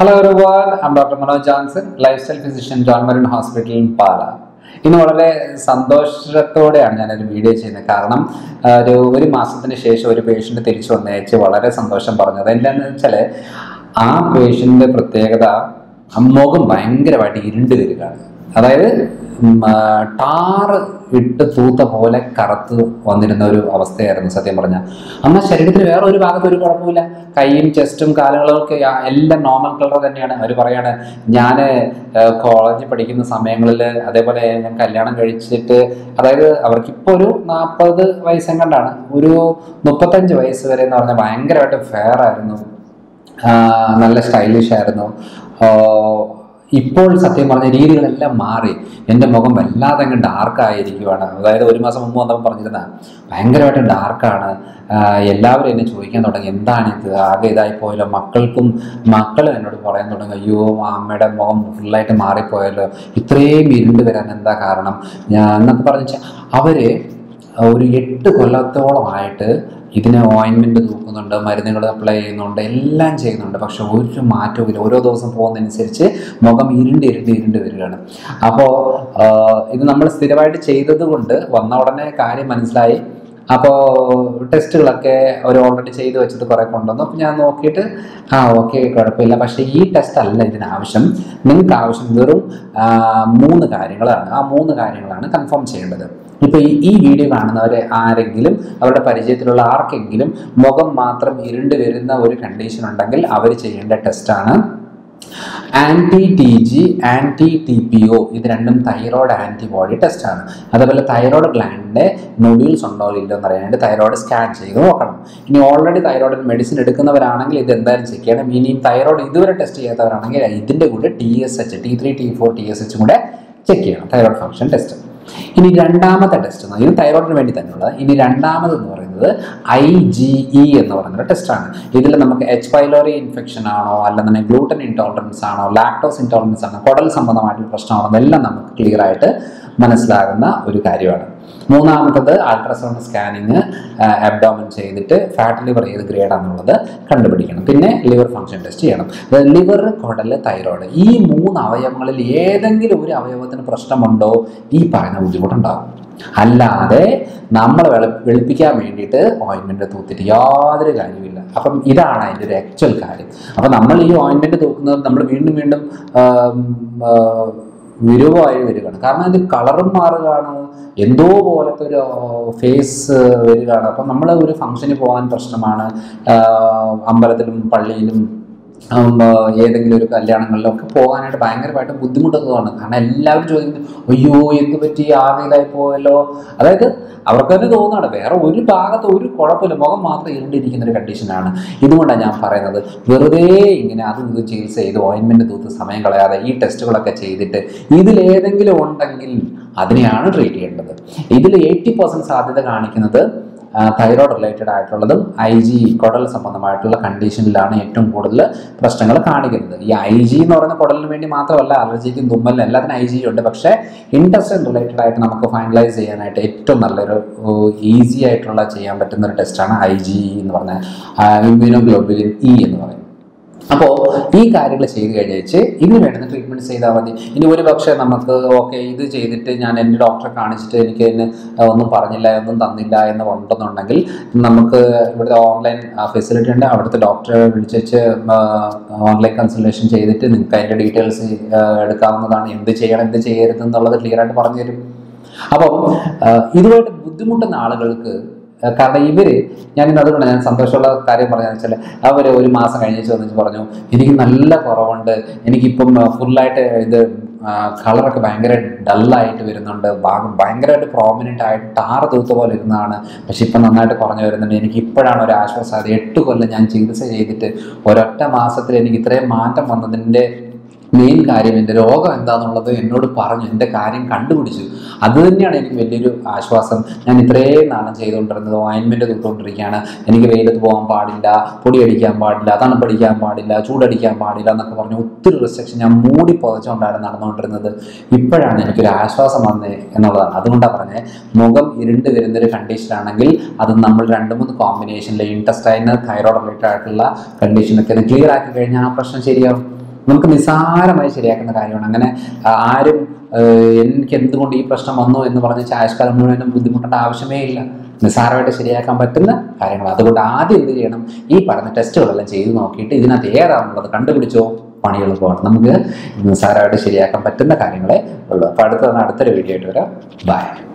hello everyone, I'm doctor Manoj Johnson lifestyle physician John മരൺ hospital Pala ഇന്ന് വളരെ സന്തോഷത്തോടെയാണ് ഞാനൊരു വീഡിയോ ചെയ്യുന്നത് കാരണം ആ, ഒരു ഒരു മാസത്തിന് ശേഷം ഒരു പേഷ്യൻ്റ് തിരിച്ചു വന്നേച്ച് വളരെ സന്തോഷം പറഞ്ഞത് എന്താണെന്ന് വെച്ചാൽ ആ പേഷ്യൻ്റെ പ്രത്യേകത ആ മുഖം ഭയങ്കരമായിട്ട് ഇരുണ്ട് വരികയാണ് അതായത് ഉം, ആ, ടാറ് ഇട്ട് തൂത്ത പോലെ കറുത്ത് വന്നിരുന്ന ഒരു അവസ്ഥയായിരുന്നു സത്യം പറഞ്ഞാൽ എന്നാൽ ശരീരത്തിന് വേറെ ഒരു ഭാഗത്ത് ഒരു കുഴപ്പമില്ല കൈയും ചെസ്റ്റും കാലുകളും ഒക്കെ ആ എല്ലാം നോർമൽ കളർ തന്നെയാണ് അവർ പറയാണ് ഞാൻ കോളേജിൽ പഠിക്കുന്ന സമയങ്ങളിൽ അതേപോലെ ഞാൻ കല്യാണം കഴിച്ചിട്ട് അതായത് അവർക്കിപ്പോൾ ഒരു നാൽപ്പത് വയസ്സെങ്ങാണ്ടാണ് ഒരു മുപ്പത്തഞ്ച് വയസ്സ് വരെ എന്ന് പറഞ്ഞാൽ ഭയങ്കരമായിട്ട് ഫെയർ ആയിരുന്നു ആ, നല്ല സ്റ്റൈലിഷ് ആയിരുന്നു ആ, ഇപ്പോൾ സത്യം പറഞ്ഞ രീതികളെല്ലാം മാറി എൻ്റെ മുഖം വല്ലാതെ അങ്ങ് ഡാർക്കായിരിക്കുവാണ് അതായത് ഒരു മാസം മുമ്പ് വന്നപ്പോൾ പറഞ്ഞിരുന്ന ഭയങ്കരമായിട്ട് ഡാർക്കാണ് എല്ലാവരും എന്നെ ചോദിക്കാൻ തുടങ്ങി എന്താണിത് ആകെ ഇതായി പോയല്ലോ മക്കൾക്കും മക്കളും എന്നോട് പറയാൻ തുടങ്ങി അയ്യോ അമ്മയുടെ മുഖം ഫുള്ളായിട്ട് മാറിപ്പോയല്ലോ ഇത്രയും ഇരുണ്ട് വരാൻ എന്താ കാരണം ഞാൻ എന്നൊക്കെ പറഞ്ഞു വെച്ചാൽ അവര് ഒരു എട്ട് കൊല്ലത്തോളമായിട്ട് ഇതിന് ഓയിൻമെൻറ്റ് തൂക്കുന്നുണ്ട് മരുന്നുകൾ അപ്ലൈ ചെയ്യുന്നുണ്ട് എല്ലാം ചെയ്യുന്നുണ്ട് പക്ഷെ ഒരു മാറ്റവും ഇല്ല ഓരോ ദിവസം പോകുന്നതനുസരിച്ച് മുഖം ഇരുണ്ട് ഇരുണ്ട് ഇരുണ്ട് വരികയാണ് അപ്പോൾ ഇത് നമ്മൾ സ്ഥിരമായിട്ട് ചെയ്തത് കൊണ്ട് വന്ന ഉടനെ കാര്യം മനസ്സിലായി അപ്പോൾ ടെസ്റ്റുകളൊക്കെ അവർ ഓൾറെഡി ചെയ്ത് വെച്ചത് കുറേ കൊണ്ടുവന്നു അപ്പോൾ ഞാൻ നോക്കിയിട്ട് ആ ഓക്കെ കുഴപ്പമില്ല പക്ഷേ ഈ ടെസ്റ്റ് അല്ല ഇതിനാവശ്യം നിങ്ങൾക്ക് ആവശ്യം വെറും ആ, മൂന്ന് കാര്യങ്ങളാണ് ആ മൂന്ന് കാര്യങ്ങളാണ് കൺഫേം ചെയ്യേണ്ടത് ഇപ്പോൾ ഈ ഈ വീഡിയോ കാണുന്നവരെ ആരെങ്കിലും അവരുടെ പരിചയത്തിലുള്ള ആർക്കെങ്കിലും മുഖം മാത്രം ഇരുണ്ട് വരുന്ന ഒരു കണ്ടീഷൻ ഉണ്ടെങ്കിൽ അവർ ചെയ്യേണ്ട ടെസ്റ്റാണ് anti T G anti T P O ഇത് രണ്ടും തൈറോയ്ഡ് ആൻറ്റിബോഡി ടെസ്റ്റാണ് അതേപോലെ തൈറോയ്ഡ് ഗ്ലാൻഡിൻ്റെ നൊഡ്യൂൾസ് ഉണ്ടോ ഇല്ലയോ എന്ന് അറിയാനായിട്ട് തൈറോയ്ഡ് സ്കാൻ ചെയ്ത് നോക്കണം ഇനി ഓൾറെഡി തൈറോയ്ഡ് മെഡിസിൻ എടുക്കുന്നവരാണെങ്കിൽ ഇത് എന്തായാലും ചെക്ക് ചെയ്യണം ഇനിയും തൈറോയ്ഡ് ഇതുവരെ ടെസ്റ്റ് ചെയ്യാത്തവരാണെങ്കിൽ ഇതിൻ്റെ കൂടെ T S H T three T four T S എച്ചും കൂടെ ചെക്ക് ചെയ്യണം തൈറോയ്ഡ് ഫംഗ്ഷൻ ടെസ്റ്റ് ഇനി രണ്ടാമത്തെ ടെസ്റ്റ് എന്ന് ഇത് തൈറോയിഡിന് വേണ്ടി തന്നെയുള്ളത് ഇനി രണ്ടാമത് എന്ന് പറയുന്നത് ഐ ജി ഇ എന്ന് പറയുന്ന ടെസ്റ്റാണ് ഇതിൽ നമുക്ക് എച്ച് പൈലോറി ഇൻഫെക്ഷൻ ആണോ അല്ലെന്നുണ്ടെങ്കിൽ ഗ്ലൂട്ടൻ ഇൻടോളറൻസ് ആണോ ലാക്ടോസ് ഇൻടോളറൻസ് ആണോ കുടൽ സംബന്ധമായിട്ടുള്ള പ്രശ്നമാണോ എന്നെല്ലാം നമുക്ക് ക്ലിയർ ആയിട്ട് മനസ്സിലാകുന്ന ഒരു കാര്യമാണ് മൂന്നാമത്തത് അൾട്രാസൗണ്ട് സ്കാനിങ് അബ്ഡോമൻ ചെയ്തിട്ട് ഫാറ്റ് ലിവർ ഏത് ഗ്രേഡാണെന്നുള്ളത് കണ്ടുപിടിക്കണം പിന്നെ ലിവർ ഫംഗ്ഷൻ ടെസ്റ്റ് ചെയ്യണം ലിവർ കുടല് തൈറോയ്ഡ് ഈ മൂന്ന് അവയവങ്ങളിൽ ഏതെങ്കിലും ഒരു അവയവത്തിന് പ്രശ്നമുണ്ടോ ഈ പറയുന്ന ബുദ്ധിമുട്ടുണ്ടാകും അല്ലാതെ നമ്മളെ വെള വെളുപ്പിക്കാൻ വേണ്ടിയിട്ട് ഓയിൻമെൻറ്റ് തൂത്തിട്ട് യാതൊരു കാര്യമില്ല അപ്പം ഇതാണ് അതിൻ്റെ ഒരു ആക്ച്വൽ കാര്യം അപ്പം നമ്മൾ ഈ ഓയിൻമെൻറ്റ് തൂക്കുന്നത് നമ്മൾ വീണ്ടും വീണ്ടും ആം, ആ, വിരൂപമായി വരികയാണ് കാരണം ഇത് കളറും മാറുകയാണ് എന്തോ പോലത്തെ ഒരു ഫേസ് വരികയാണ് അപ്പം നമ്മൾ ഒരു ഫംഗ്ഷന് പോകാൻ പ്രശ്നമാണ് ആഹ് അമ്പലത്തിലും പള്ളിയിലും ഉം, ആഹ് ഏതെങ്കിലും ഒരു കല്യാണങ്ങളിലൊക്കെ പോകാനായിട്ട് ഭയങ്കരമായിട്ട് ബുദ്ധിമുട്ടുന്നതാണ് കാരണം എല്ലാവരും ചോദിക്കുന്നു അയ്യോ എന്ത് പറ്റി ആകെ ഇതായി പോയല്ലോ അതായത് അവർക്ക് തന്നെ തോന്നുകയാണ് വേറെ ഒരു ഭാഗത്ത് ഒരു കുഴപ്പമില്ല മുഖം മാത്രം ഇരുണ്ടിരിക്കുന്ന ഒരു കണ്ടീഷനാണ് ഇതുകൊണ്ടാണ് ഞാൻ പറയുന്നത് വെറുതെ ഇങ്ങനെ അതും ഇതും ചികിത്സ ചെയ്ത് ഓയിൻമെൻറ്റ് തൂത്ത് സമയം കളയാതെ ഈ ടെസ്റ്റുകളൊക്കെ ചെയ്തിട്ട് ഇതിലേതെങ്കിലും ഉണ്ടെങ്കിൽ അതിനെയാണ് ട്രീറ്റ് ചെയ്യേണ്ടത് ഇതിൽ എയ്റ്റി പെർസെൻറ്റ് സാധ്യത കാണിക്കുന്നത് തൈറോയ്ഡ് റിലേറ്റഡ് ആയിട്ടുള്ളതും ഐ ജി കുടൽ സംബന്ധമായിട്ടുള്ള കണ്ടീഷനിലാണ് ഏറ്റവും കൂടുതൽ പ്രശ്നങ്ങൾ കാണിക്കുന്നത് ഈ ഐ ജി എന്ന് പറയുന്ന കുടലിന് വേണ്ടി മാത്രമല്ല അലർജിക്കും തുമ്മലിനും എല്ലാത്തിനും ഐ ജി ഉണ്ട് പക്ഷേ ഇൻഡസ്ട്രിയൽ റിലേറ്റഡ് ആയിട്ട് നമുക്ക് ഫൈനലൈസ് ചെയ്യാനായിട്ട് ഏറ്റവും നല്ലൊരു ഈസി ആയിട്ടുള്ള ചെയ്യാൻ പറ്റുന്ന ഒരു ടെസ്റ്റാണ് ഐ ജി എന്ന് പറഞ്ഞ ഇമ്മ്യൂണോഗ്ലോബുലിൻ ഇ എന്ന് പറയുന്നത് അപ്പോൾ ഈ കാര്യങ്ങൾ ചെയ്ത് കഴിഞ്ഞേച്ച് ഇതിന് വേണ്ടുന്ന ട്രീറ്റ്മെൻറ്റ് ചെയ്താൽ മതി ഇനി ഒരു പക്ഷേ നമുക്ക് ഓക്കെ ഇത് ചെയ്തിട്ട് ഞാൻ എൻ്റെ ഡോക്ടറെ കാണിച്ചിട്ട് എനിക്ക് ഇതിന് ഒന്നും പറഞ്ഞില്ല ഒന്നും തന്നില്ല എന്ന് ഉണ്ടെന്നുണ്ടെങ്കിൽ നമുക്ക് ഇവിടുത്തെ ഓൺലൈൻ ഫെസിലിറ്റി ഉണ്ട് അവിടുത്തെ ഡോക്ടറെ വിളിച്ച് ഓൺലൈൻ കൺസൾട്ടേഷൻ ചെയ്തിട്ട് നിങ്ങൾക്ക് അതിൻ്റെ ഡീറ്റെയിൽസ് എടുക്കാവുന്നതാണ് എന്ത് ചെയ്യണം എന്ത് ചെയ്യരുത് എന്നുള്ളത് ക്ലിയർ ആയിട്ട് പറഞ്ഞു തരും അപ്പം ആ, ഇതുമായിട്ട് ബുദ്ധിമുട്ടുന്ന ആളുകൾക്ക് ആ, കാരണം ഇവര് ഞാൻ ഇന്ന് അതുകൊണ്ട് ഞാൻ സന്തോഷമുള്ള കാര്യം പറഞ്ഞതെന്ന് വെച്ചാൽ അവർ ഒരു മാസം കഴിഞ്ഞ് വന്നിട്ട് പറഞ്ഞു എനിക്ക് നല്ല കുറവുണ്ട് എനിക്കിപ്പം ഫുള്ളായിട്ട് ഇത് കളറൊക്കെ ഭയങ്കര ഡള്ളായിട്ട് വരുന്നുണ്ട് ഭാഗം ഭയങ്കരമായിട്ട് പ്രോമിനൻ്റ് ആയിട്ട് ടാറ് തൂത്ത പോലെ ഇരുന്നതാണ് പക്ഷെ ഇപ്പം നന്നായിട്ട് കുറഞ്ഞു വരുന്നുണ്ട് എനിക്ക് ഇപ്പോഴാണ് ഒരു ആശ്വാസം അത് എട്ട് കൊല്ലം ഞാൻ ചികിത്സ ചെയ്തിട്ട് ഒരൊറ്റ മാസത്തിൽ എനിക്ക് ഇത്രയും മാറ്റം വന്നതിൻ്റെ മെയിൻ കാര്യം എൻ്റെ രോഗം എന്താണെന്നുള്ളത് എന്നോട് പറഞ്ഞു എൻ്റെ കാര്യം കണ്ടുപിടിച്ചു അത് തന്നെയാണ് എനിക്ക് വലിയൊരു ആശ്വാസം ഞാൻ ഇത്രയും നാളും ചെയ്തുകൊണ്ടിരുന്നത് ഓയിൻമെൻറ്റ് തൂത്തുകൊണ്ടിരിക്കുകയാണ് എനിക്ക് വെയിലത്ത് പോകാൻ പാടില്ല പൊടി അടിക്കാൻ പാടില്ല തണുപ്പടിക്കാൻ പാടില്ല ചൂടടിക്കാൻ പാടില്ല എന്നൊക്കെ പറഞ്ഞ് ഒത്തിരി റിസ്ട്രിക്ഷൻ ഞാൻ മൂടി പുതച്ചുകൊണ്ടാണ് നടന്നുകൊണ്ടിരുന്നത് ഇപ്പോഴാണ് എനിക്കൊരു ആശ്വാസം വന്നത് എന്നുള്ളതാണ് അതുകൊണ്ടാണ് പറഞ്ഞത് മുഖം ഇരുണ്ട് വരുന്നൊരു കണ്ടീഷനാണെങ്കിൽ അത് നമ്മൾ രണ്ട് മൂന്ന് കോമ്പിനേഷനിൽ ഇൻറ്റസ്റ്റൈന് തൈറോയ്ഡ് റിലേറ്റഡ് ആയിട്ടുള്ള കണ്ടീഷനൊക്കെ ഇത് ക്ലിയർ ആക്കി കഴിഞ്ഞാൽ ആ പ്രശ്നം ശരിയാവും നമുക്ക് നിസ്സാരമായി ശരിയാക്കുന്ന കാര്യമാണ് അങ്ങനെ ആ, ആരും ആ, എനിക്ക് എന്തുകൊണ്ട് ഈ പ്രശ്നം വന്നു എന്ന് പറഞ്ഞ് ആയുഷ്കാലം മുഴുവനും ബുദ്ധിമുട്ടേണ്ട ആവശ്യമേ ഇല്ല നിസ്സാരമായിട്ട് ശരിയാക്കാൻ പറ്റുന്ന കാര്യങ്ങൾ അതുകൊണ്ട് ആദ്യം എന്ത് ചെയ്യണം ഈ പറഞ്ഞ ടെസ്റ്റുകളെല്ലാം ചെയ്ത് നോക്കിയിട്ട് ഇതിനകത്ത് ഏതാണെന്നുള്ളത് കണ്ടുപിടിച്ചോ പണി എളുപ്പമാണ് നമുക്ക് നിസ്സാരമായിട്ട് ശരിയാക്കാൻ പറ്റുന്ന കാര്യങ്ങളെ ഉള്ളൂ അപ്പോൾ അടുത്ത അടുത്തൊരു വീഡിയോ ആയിട്ട് വരാം ബൈ